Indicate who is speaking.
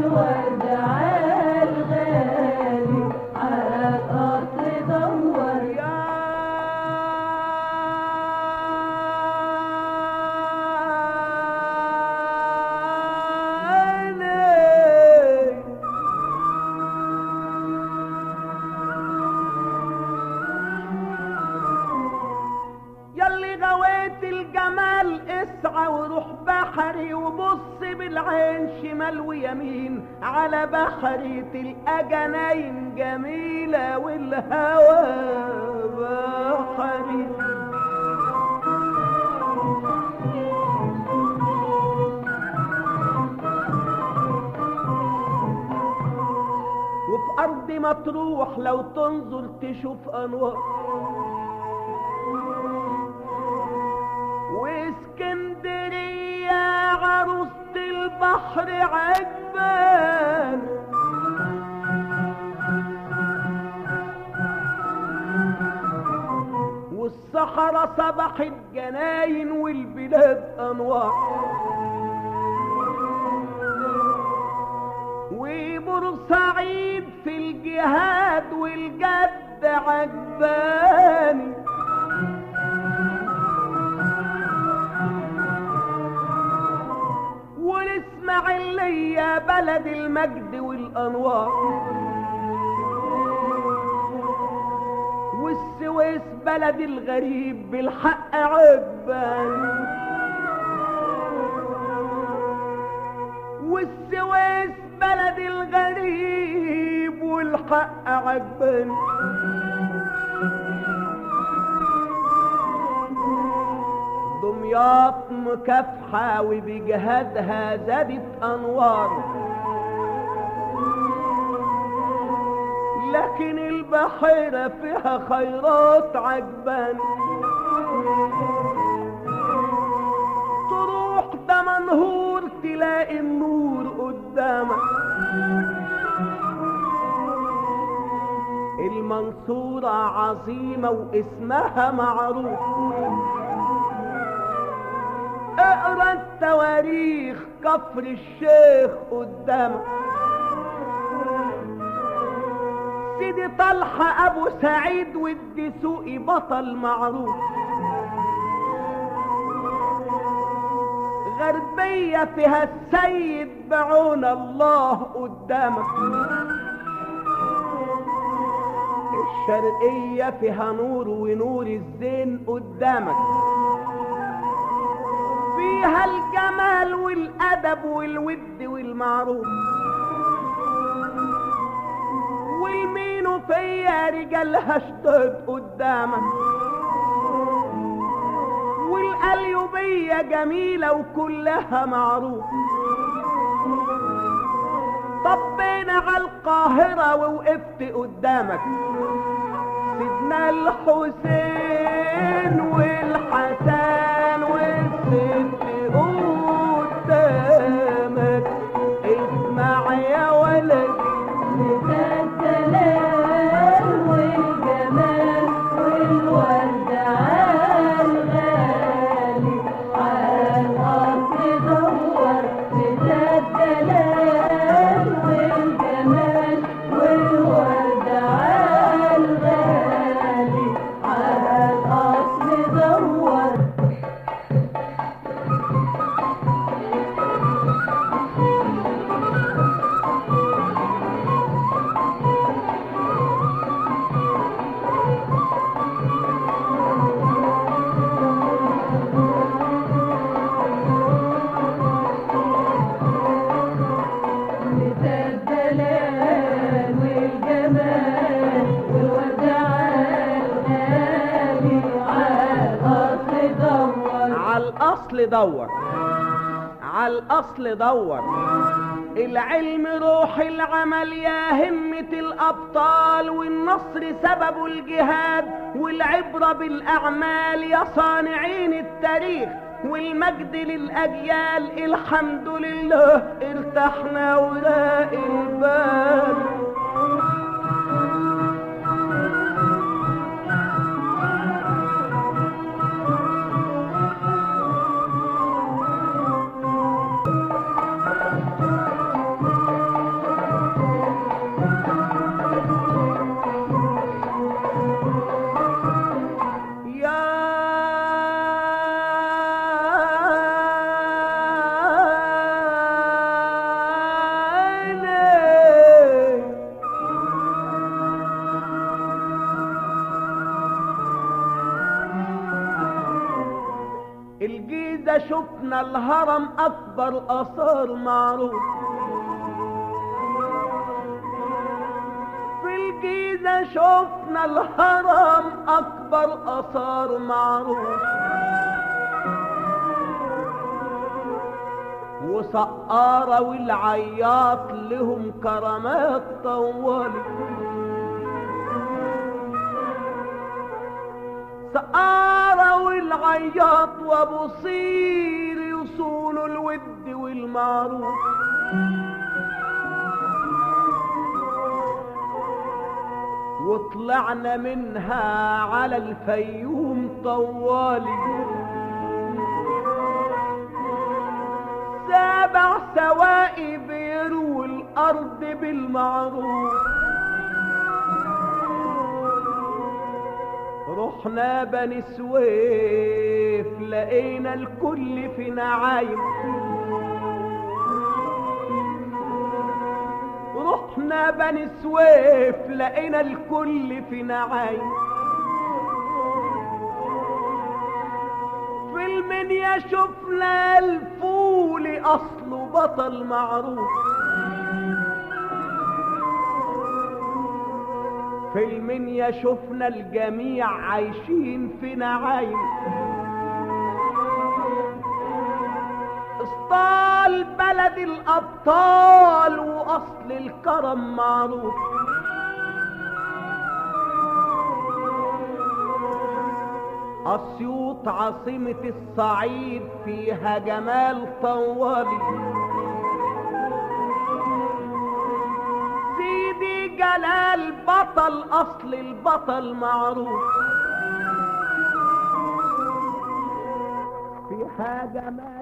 Speaker 1: والورد عالغالي عالقصر دور
Speaker 2: يا عيني يلي غويت الجمال اسعى وروح بحري وبص بالعين شمال ويمين على بحري تلقى جناين جميلة والهوى بحري وفي أرض مطروح لو تنظر تشوف أنوار واسكندرية عروسة البحر عجبان والصحراء صبحت جناين والبلاد أنوار وبورسعيد في الجهاد والجد عجباني والاسماعيلية بلد المجد والانوار والسويس بلد الغريب بالحق عجبان والسويس بلد الغريب والحق عجبان دمياط مكافحة وبجهادها زادت أنوار لكن البحيرة فيها خيرات عجبان تروح دمنهور تلاقي النور قدامك المنصورة عظيمة واسمها معروف اقرا التواريخ كفر الشيخ قدامك سيدي طلحة ابو سعيد والدسوقي بطل معروف غربية فيها السيد بعون الله قدامك الشرقية فيها نور ونور الزين قدامك فيها الجمال والأدب والود والمعروف والمين فيا رجالها اشتد قدامك والقليوبية جميلة وكلها معروف طبينا على القاهرة ووقفت قدامك سيدنا الحسين والحسن والست قدامك اسمع يا ولد
Speaker 1: السلام والجمال والورد عالغالي عالقصر دور السلام والجمال والورد عالغالي عالقصر دور الدلال والجمال والورد عالغالي عالقصر دور
Speaker 2: على الاصل دور على الاصل دور العلم روح العمل يا همة الأبطال والنصر سبب الجهاد والعبرة بالأعمال يا صانعين التاريخ والمجد للأجيال الحمد لله ارتحنا وراء البال شفنا الهرم اكبر اثار معروف في الجيزة شفنا الهرم اكبر اثار معروف وسقارة والعياط لهم كرامات طوالي سقارة والعياط وابو صير يصونوا الود والمعروف وطلعنا منها على الفيوم طوالي سبع سواقي بيروا الارض بالمعروف رحنا بني سويف لقينا الكل في نعايم رحنا بني سويف لقينا الكل في نعايم في المنيا شفنا الفول اصله بطل معروف في المنيا شفنا الجميع عايشين في نعايم اسطال بلد الابطال واصل الكرم معروف اسيوط عاصمة الصعيد فيها جمال طوالي سيدي جلال بطل اصل البطل معروف فيها جمال